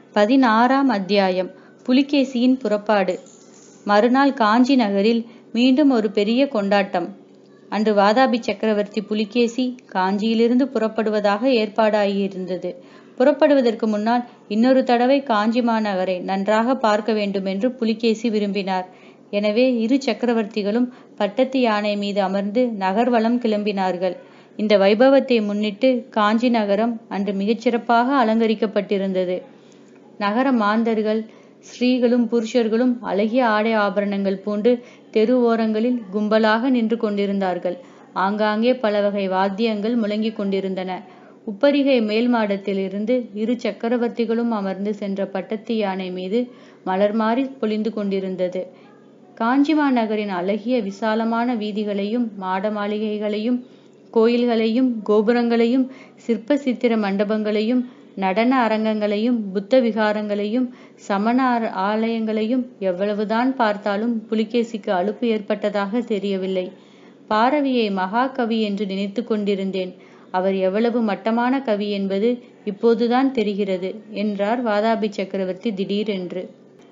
பதினாறாம் அத்தியாயம் புலிகேசியின் புறப்பாடு மறுநாள் காஞ்சி நகரில் மீண்டும் ஒரு பெரிய கொண்டாட்டம் அன்று வாதாபி சக்கரவர்த்தி புலிகேசி காஞ்சியிலிருந்து புறப்படுவதாக ஏற்பாடாகியிருந்தது புறப்படுவதற்கு முன்னால் இன்னொரு தடவை காஞ்சி மாநகரை நன்றாக பார்க்க வேண்டும் என்று புலிகேசி விரும்பினார் எனவே இரு சக்கரவர்த்திகளும் பட்டத்து யானை மீது அமர்ந்து நகர்வலம் கிளம்பினார்கள் இந்த வைபவத்தை முன்னிட்டு காஞ்சி நகரம் அன்று மிகச்சிறப்பாக அலங்கரிக்கப்பட்டிருந்தது நகர மாந்தர்கள் ஸ்ரீகளும் புருஷர்களும் அழகிய ஆடை ஆபரணங்கள் பூண்டு தெரு ஓரங்களில் கும்பலாக நின்று கொண்டிருந்தார்கள் ஆங்காங்கே பல வகை வாத்தியங்கள் முழங்கிக் கொண்டிருந்தன உப்பரிகை மேல் மாடத்திலிருந்து இரு சக்கரவர்த்திகளும் அமர்ந்து சென்ற பட்டத்து யானை மீது மலர் மாறி பொழிந்து கொண்டிருந்தது காஞ்சிமா நகரின் அழகிய விசாலமான வீதிகளையும் மாட மாளிகைகளையும் கோயில்களையும் கோபுரங்களையும் சிற்ப சித்திர மண்டபங்களையும் நடன அரங்கங்களையும் புத்த விகாரங்களையும் சமண ஆலயங்களையும் எவ்வளவுதான் பார்த்தாலும் புலிகேசிக்கு அலுப்பு ஏற்பட்டதாக தெரியவில்லை பாரவியை மகாகவி என்று நினைத்து கொண்டிருந்தேன் அவர் எவ்வளவு மட்டமான கவி என்பது இப்போதுதான் தெரிகிறது என்றார் வாதாபி சக்கரவர்த்தி திடீரென்று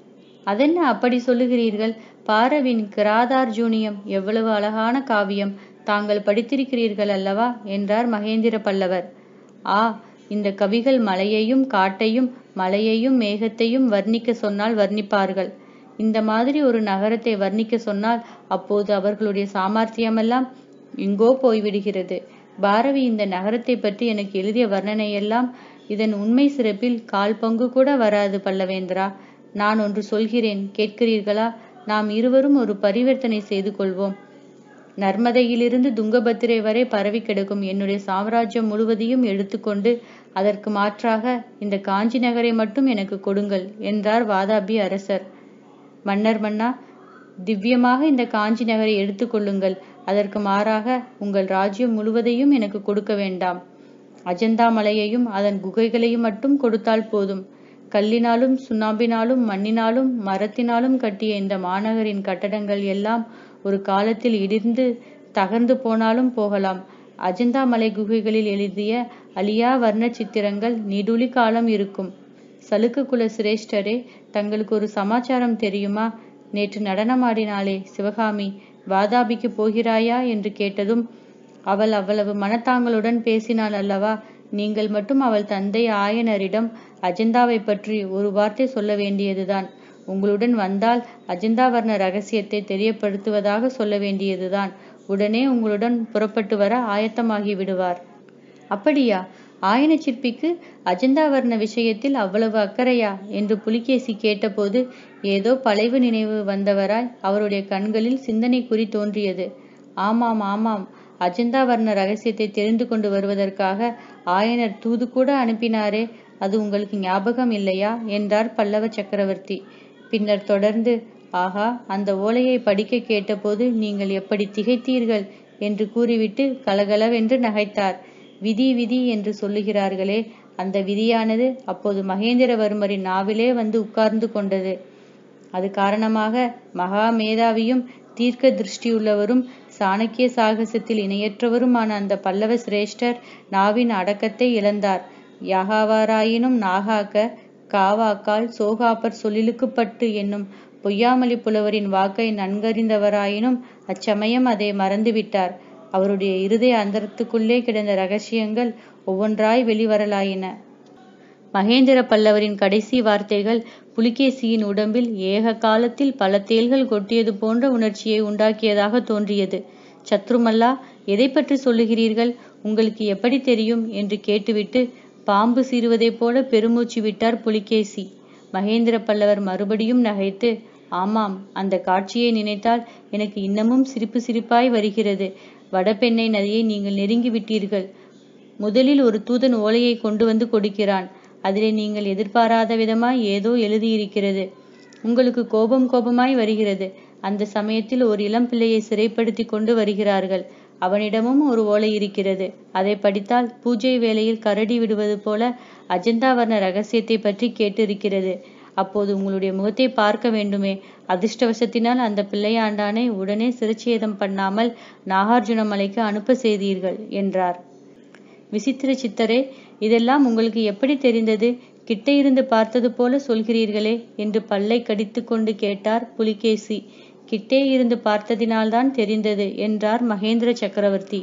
அதென்ன அப்படி சொல்லுகிறீர்கள் பாரவின் கிராதார்ஜூனியம் எவ்வளவு அழகான காவியம் தாங்கள் படித்திருக்கிறீர்கள் அல்லவா என்றார் மகேந்திர பல்லவர் ஆ இந்த கவிகள் மலையையும் காட்டையும் மலையையும் மேகத்தையும் வர்ணிக்க சொன்னால் வர்ணிப்பார்கள் இந்த மாதிரி ஒரு நகரத்தை வர்ணிக்க சொன்னால் அப்போது அவர்களுடைய சாமர்த்தியமெல்லாம் எங்கோ போய்விடுகிறது பாரவி இந்த நகரத்தை பற்றி எனக்கு எழுதிய வர்ணனையெல்லாம் இதன் உண்மை சிறப்பில் கால் பங்கு கூட வராது பல்லவேந்திரா நான் ஒன்று சொல்கிறேன் கேட்கிறீர்களா நாம் இருவரும் ஒரு பரிவர்த்தனை செய்து கொள்வோம் நர்மதையிலிருந்து துங்கபத்திரை வரை பரவி கிடக்கும் என்னுடைய சாம்ராஜ்யம் முழுவதையும் எடுத்துக்கொண்டு அதற்கு மாற்றாக இந்த காஞ்சி நகரை மட்டும் எனக்கு கொடுங்கள் என்றார் வாதாபி அரசர் மன்னர் மன்னா திவ்யமாக இந்த காஞ்சி நகரை எடுத்துக்கொள்ளுங்கள் அதற்கு மாறாக உங்கள் ராஜ்யம் முழுவதையும் எனக்கு கொடுக்க வேண்டாம் அஜந்தா மலையையும் அதன் குகைகளையும் மட்டும் கொடுத்தால் போதும் கல்லினாலும் சுண்ணாம்பினாலும் மண்ணினாலும் மரத்தினாலும் கட்டிய இந்த மாநகரின் கட்டடங்கள் எல்லாம் ஒரு காலத்தில் இடிந்து தகர்ந்து போனாலும் போகலாம் அஜந்தா மலை குகைகளில் எழுதிய அலியா வர்ண சித்திரங்கள் நெடுளி காலம் இருக்கும் சலுக்கு குல சிரேஷ்டரே தங்களுக்கு ஒரு சமாச்சாரம் தெரியுமா நேற்று நடனமாடினாளே சிவகாமி வாதாபிக்கு போகிறாயா என்று கேட்டதும் அவள் அவ்வளவு மனத்தாங்களுடன் பேசினாள் அல்லவா நீங்கள் மட்டும் அவள் தந்தை ஆயனரிடம் அஜந்தாவை பற்றி ஒரு வார்த்தை சொல்ல வேண்டியதுதான் உங்களுடன் வந்தால் அஜந்தா வர்ண ரகசியத்தை தெரியப்படுத்துவதாக சொல்ல வேண்டியதுதான் உடனே உங்களுடன் புறப்பட்டு வர ஆயத்தமாகி விடுவார் அப்படியா ஆயன சிற்பிக்கு அஜந்தா வர்ண விஷயத்தில் அவ்வளவு அக்கறையா என்று புலிகேசி கேட்டபோது ஏதோ பழைவு நினைவு வந்தவராய் அவருடைய கண்களில் சிந்தனை குறி தோன்றியது ஆமாம் ஆமாம் அஜந்தா வர்ண ரகசியத்தை தெரிந்து கொண்டு வருவதற்காக ஆயனர் தூது கூட அனுப்பினாரே அது உங்களுக்கு ஞாபகம் இல்லையா என்றார் பல்லவ சக்கரவர்த்தி பின்னர் தொடர்ந்து ஆகா அந்த ஓலையை படிக்க கேட்டபோது நீங்கள் எப்படி திகைத்தீர்கள் என்று கூறிவிட்டு கலகலவென்று நகைத்தார் விதி விதி என்று சொல்லுகிறார்களே அந்த விதியானது அப்போது மகேந்திரவர்மரின் நாவிலே வந்து உட்கார்ந்து கொண்டது அது காரணமாக மகா மேதாவியும் தீர்க்க திருஷ்டியுள்ளவரும் சாணக்கிய சாகசத்தில் இணையற்றவருமான அந்த பல்லவ சிரேஷ்டர் நாவின் அடக்கத்தை இழந்தார் யாகாவாராயினும் நாகாக்க காவாக்கால் சோகாப்பர் சொல்லிலுக்குப்பட்டு என்னும் பொய்யாமலி புலவரின் வாக்கை நன்கறிந்தவராயினும் அச்சமயம் அதை மறந்துவிட்டார் அவருடைய இருதய அந்தரத்துக்குள்ளே கிடந்த ரகசியங்கள் ஒவ்வொன்றாய் வெளிவரலாயின மகேந்திர பல்லவரின் கடைசி வார்த்தைகள் புலிகேசியின் உடம்பில் ஏக காலத்தில் பல தேள்கள் கொட்டியது போன்ற உணர்ச்சியை உண்டாக்கியதாக தோன்றியது சத்ருமல்லா எதை பற்றி சொல்லுகிறீர்கள் உங்களுக்கு எப்படி தெரியும் என்று கேட்டுவிட்டு பாம்பு சீறுவதைப் போல பெருமூச்சு விட்டார் புலிகேசி மகேந்திர பல்லவர் மறுபடியும் நகைத்து ஆமாம் அந்த காட்சியை நினைத்தால் எனக்கு இன்னமும் சிரிப்பு சிரிப்பாய் வருகிறது வடபெண்ணை நதியை நீங்கள் நெருங்கி விட்டீர்கள் முதலில் ஒரு தூதன் ஓலையை கொண்டு வந்து கொடுக்கிறான் அதிலே நீங்கள் எதிர்பாராத விதமாய் ஏதோ எழுதியிருக்கிறது உங்களுக்கு கோபம் கோபமாய் வருகிறது அந்த சமயத்தில் ஒரு இளம் பிள்ளையை சிறைப்படுத்தி கொண்டு வருகிறார்கள் அவனிடமும் ஒரு ஓலை இருக்கிறது அதை படித்தால் பூஜை வேளையில் கரடி விடுவது போல அஜந்தா வர்ண ரகசியத்தை பற்றி கேட்டிருக்கிறது அப்போது உங்களுடைய முகத்தை பார்க்க வேண்டுமே அதிர்ஷ்டவசத்தினால் அந்த பிள்ளையாண்டானை உடனே சிறுச்சேதம் பண்ணாமல் நாகார்ஜுன மலைக்கு அனுப்ப செய்தீர்கள் என்றார் விசித்திர சித்தரே இதெல்லாம் உங்களுக்கு எப்படி தெரிந்தது கிட்டே இருந்து பார்த்தது போல சொல்கிறீர்களே என்று பல்லை கடித்து கொண்டு கேட்டார் புலிகேசி கிட்டே இருந்து பார்த்ததினால்தான் தெரிந்தது என்றார் மகேந்திர சக்கரவர்த்தி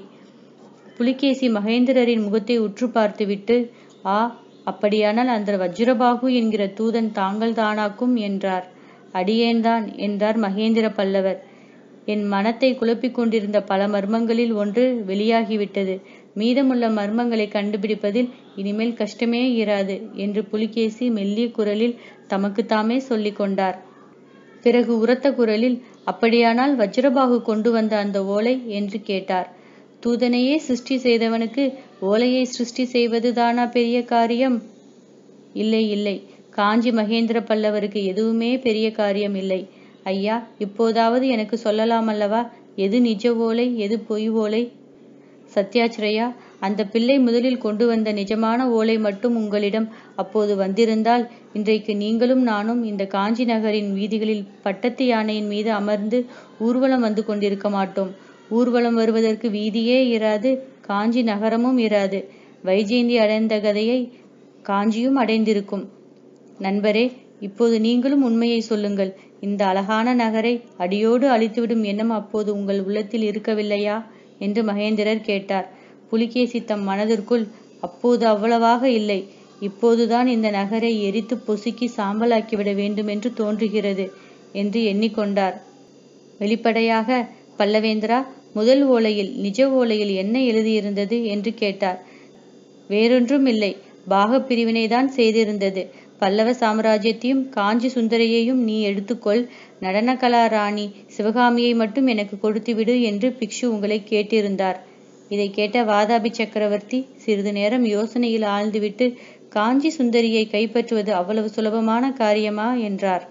புலிகேசி மகேந்திரரின் முகத்தை உற்று பார்த்துவிட்டு ஆ அப்படியானால் அந்த வஜ்ரபாகு என்கிற தூதன் தாங்கள் தானாக்கும் என்றார் அடியேன்தான் என்றார் மகேந்திர பல்லவர் என் மனத்தை குழப்பிக் கொண்டிருந்த பல மர்மங்களில் ஒன்று வெளியாகிவிட்டது மீதமுள்ள மர்மங்களை கண்டுபிடிப்பதில் இனிமேல் கஷ்டமே இராது என்று புலிகேசி மெல்லிய குரலில் தமக்குத்தாமே சொல்லிக் கொண்டார் பிறகு உரத்த குரலில் அப்படியானால் வஜ்ரபாகு கொண்டு வந்த அந்த ஓலை என்று கேட்டார் தூதனையே சிருஷ்டி செய்தவனுக்கு ஓலையை சிருஷ்டி செய்வதுதானா பெரிய காரியம் இல்லை இல்லை காஞ்சி மகேந்திர பல்லவருக்கு எதுவுமே பெரிய காரியம் இல்லை ஐயா இப்போதாவது எனக்கு சொல்லலாம் அல்லவா எது நிஜ ஓலை எது பொய் ஓலை சத்யாச்சிரயா அந்த பிள்ளை முதலில் கொண்டு வந்த நிஜமான ஓலை மட்டும் உங்களிடம் அப்போது வந்திருந்தால் இன்றைக்கு நீங்களும் நானும் இந்த காஞ்சி நகரின் வீதிகளில் பட்டத்து யானையின் மீது அமர்ந்து ஊர்வலம் வந்து கொண்டிருக்க மாட்டோம் ஊர்வலம் வருவதற்கு வீதியே இராது காஞ்சி நகரமும் இராது வைஜெயந்தி அடைந்த கதையை காஞ்சியும் அடைந்திருக்கும் நண்பரே இப்போது நீங்களும் உண்மையை சொல்லுங்கள் இந்த அழகான நகரை அடியோடு அழித்துவிடும் எண்ணம் அப்போது உங்கள் உள்ளத்தில் இருக்கவில்லையா என்று மகேந்திரர் கேட்டார் புலிகேசி தம் மனதிற்குள் அப்போது அவ்வளவாக இல்லை இப்போதுதான் இந்த நகரை எரித்து பொசுக்கி சாம்பலாக்கிவிட வேண்டும் என்று தோன்றுகிறது என்று எண்ணிக்கொண்டார் வெளிப்படையாக பல்லவேந்திரா முதல் ஓலையில் நிஜ ஓலையில் என்ன எழுதியிருந்தது என்று கேட்டார் வேறொன்றும் இல்லை பாகப் பிரிவினைதான் செய்திருந்தது பல்லவ சாம்ராஜ்யத்தையும் காஞ்சி சுந்தரியையும் நீ எடுத்துக்கொள் நடனகலா ராணி சிவகாமியை மட்டும் எனக்கு கொடுத்துவிடு என்று பிக்ஷு உங்களை கேட்டிருந்தார் இதை கேட்ட வாதாபி சக்கரவர்த்தி சிறிது நேரம் யோசனையில் ஆழ்ந்துவிட்டு காஞ்சி சுந்தரியை கைப்பற்றுவது அவ்வளவு சுலபமான காரியமா என்றார்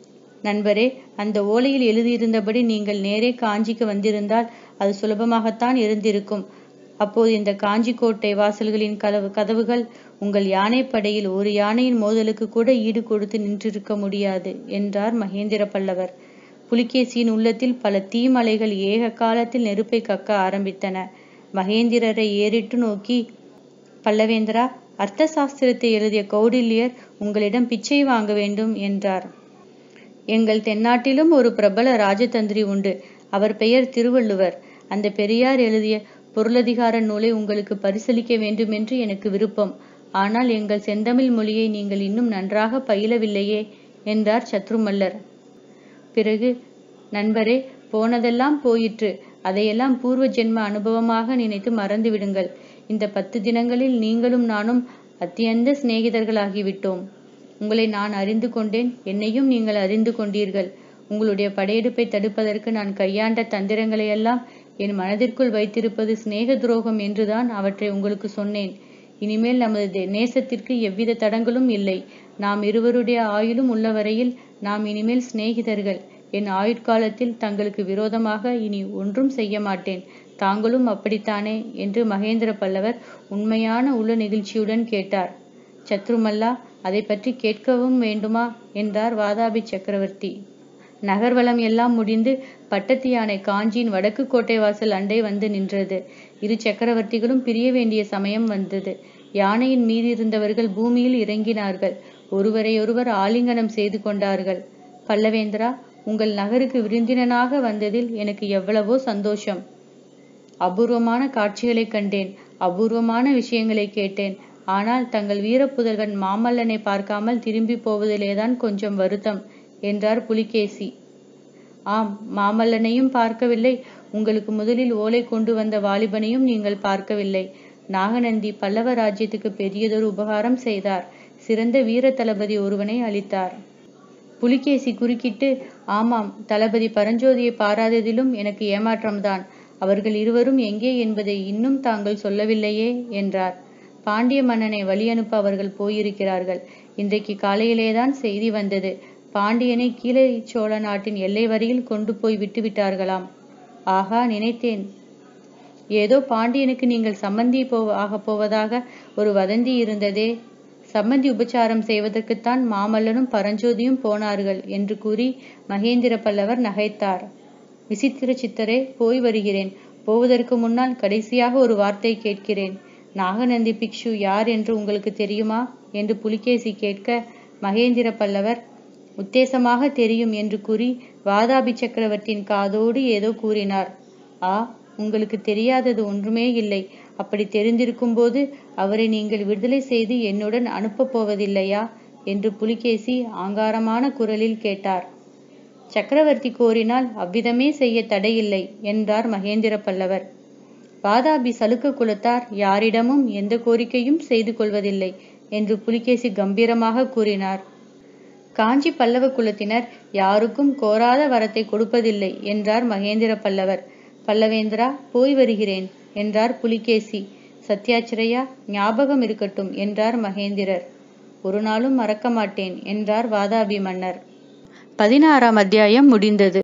நண்பரே அந்த ஓலையில் எழுதியிருந்தபடி நீங்கள் நேரே காஞ்சிக்கு வந்திருந்தால் அது சுலபமாகத்தான் இருந்திருக்கும் அப்போது இந்த காஞ்சி கோட்டை வாசல்களின் கதவு கதவுகள் உங்கள் யானைப்படையில் ஒரு யானையின் மோதலுக்கு கூட ஈடு கொடுத்து நின்றிருக்க முடியாது என்றார் மகேந்திர பல்லவர் புலிகேசியின் உள்ளத்தில் பல தீமலைகள் ஏக காலத்தில் நெருப்பை கக்க ஆரம்பித்தன மகேந்திரரை ஏறிட்டு நோக்கி பல்லவேந்திரா அர்த்த சாஸ்திரத்தை எழுதிய கௌடில்யர் உங்களிடம் பிச்சை வாங்க வேண்டும் என்றார் எங்கள் தென்னாட்டிலும் ஒரு பிரபல ராஜதந்திரி உண்டு அவர் பெயர் திருவள்ளுவர் அந்த பெரியார் எழுதிய பொருளதிகார நூலை உங்களுக்கு பரிசளிக்க வேண்டும் என்று எனக்கு விருப்பம் ஆனால் எங்கள் செந்தமிழ் மொழியை நீங்கள் இன்னும் நன்றாக பயிலவில்லையே என்றார் சத்ருமல்லர் பிறகு நண்பரே போனதெல்லாம் போயிற்று அதையெல்லாம் பூர்வ ஜென்ம அனுபவமாக நினைத்து மறந்து விடுங்கள் இந்த பத்து தினங்களில் நீங்களும் நானும் அத்தியந்த சிநேகிதர்களாகிவிட்டோம் உங்களை நான் அறிந்து கொண்டேன் என்னையும் நீங்கள் அறிந்து கொண்டீர்கள் உங்களுடைய படையெடுப்பை தடுப்பதற்கு நான் கையாண்ட தந்திரங்களையெல்லாம் என் மனதிற்குள் வைத்திருப்பது சிநேக துரோகம் என்றுதான் அவற்றை உங்களுக்கு சொன்னேன் இனிமேல் நமது நேசத்திற்கு எவ்வித தடங்களும் இல்லை நாம் இருவருடைய ஆயுளும் உள்ளவரையில் நாம் இனிமேல் சிநேகிதர்கள் என் ஆயுட்காலத்தில் தங்களுக்கு விரோதமாக இனி ஒன்றும் செய்ய மாட்டேன் தாங்களும் அப்படித்தானே என்று மகேந்திர பல்லவர் உண்மையான உள்ள நெகிழ்ச்சியுடன் கேட்டார் சத்ருமல்லா அதை பற்றி கேட்கவும் வேண்டுமா என்றார் வாதாபி சக்கரவர்த்தி நகர்வலம் எல்லாம் முடிந்து பட்டத்து யானை காஞ்சியின் வடக்கு கோட்டை வாசல் அண்டை வந்து நின்றது இரு சக்கரவர்த்திகளும் பிரிய வேண்டிய சமயம் வந்தது யானையின் மீது இருந்தவர்கள் பூமியில் இறங்கினார்கள் ஒருவரையொருவர் ஆலிங்கனம் செய்து கொண்டார்கள் பல்லவேந்திரா உங்கள் நகருக்கு விருந்தினனாக வந்ததில் எனக்கு எவ்வளவோ சந்தோஷம் அபூர்வமான காட்சிகளை கண்டேன் அபூர்வமான விஷயங்களை கேட்டேன் ஆனால் தங்கள் வீரப்புதல்வன் மாமல்லனை பார்க்காமல் திரும்பி போவதிலேதான் கொஞ்சம் வருத்தம் என்றார் புலிகேசி ஆம் மாமல்லனையும் பார்க்கவில்லை உங்களுக்கு முதலில் ஓலை கொண்டு வந்த வாலிபனையும் நீங்கள் பார்க்கவில்லை நாகநந்தி பல்லவ ராஜ்யத்துக்கு பெரியதொரு உபகாரம் செய்தார் சிறந்த வீர தளபதி ஒருவனை அளித்தார் புலிகேசி குறுக்கிட்டு ஆமாம் தளபதி பரஞ்சோதியை பாராததிலும் எனக்கு ஏமாற்றம்தான் அவர்கள் இருவரும் எங்கே என்பதை இன்னும் தாங்கள் சொல்லவில்லையே என்றார் பாண்டிய மன்னனை வழி அனுப்ப அவர்கள் போயிருக்கிறார்கள் இன்றைக்கு காலையிலேதான் செய்தி வந்தது பாண்டியனை கீழே சோழ நாட்டின் எல்லை வரையில் கொண்டு போய் விட்டு விட்டார்களாம் ஆகா நினைத்தேன் ஏதோ பாண்டியனுக்கு நீங்கள் சம்மந்தி போ ஆகப் போவதாக ஒரு வதந்தி இருந்ததே சம்மந்தி உபச்சாரம் செய்வதற்குத்தான் மாமல்லனும் பரஞ்சோதியும் போனார்கள் என்று கூறி மகேந்திர பல்லவர் நகைத்தார் விசித்திர சித்தரே போய் வருகிறேன் போவதற்கு முன்னால் கடைசியாக ஒரு வார்த்தை கேட்கிறேன் நாகநந்தி பிக்ஷு யார் என்று உங்களுக்கு தெரியுமா என்று புலிகேசி கேட்க மகேந்திர பல்லவர் உத்தேசமாக தெரியும் என்று கூறி வாதாபி சக்கரவர்த்தியின் காதோடு ஏதோ கூறினார் ஆ உங்களுக்கு தெரியாதது ஒன்றுமே இல்லை அப்படி தெரிந்திருக்கும் போது அவரை நீங்கள் விடுதலை செய்து என்னுடன் அனுப்பப் போவதில்லையா என்று புலிகேசி ஆங்காரமான குரலில் கேட்டார் சக்கரவர்த்தி கோரினால் அவ்விதமே செய்ய தடையில்லை என்றார் மகேந்திர பல்லவர் வாதாபி சலுக்க குலத்தார் யாரிடமும் எந்த கோரிக்கையும் செய்து கொள்வதில்லை என்று புலிகேசி கம்பீரமாக கூறினார் காஞ்சி பல்லவ குலத்தினர் யாருக்கும் கோராத வரத்தை கொடுப்பதில்லை என்றார் மகேந்திர பல்லவர் பல்லவேந்திரா போய் வருகிறேன் என்றார் புலிகேசி சத்யாச்சிரையா ஞாபகம் இருக்கட்டும் என்றார் மகேந்திரர் ஒரு நாளும் மறக்க மாட்டேன் என்றார் வாதாபி மன்னர் பதினாறாம் அத்தியாயம் முடிந்தது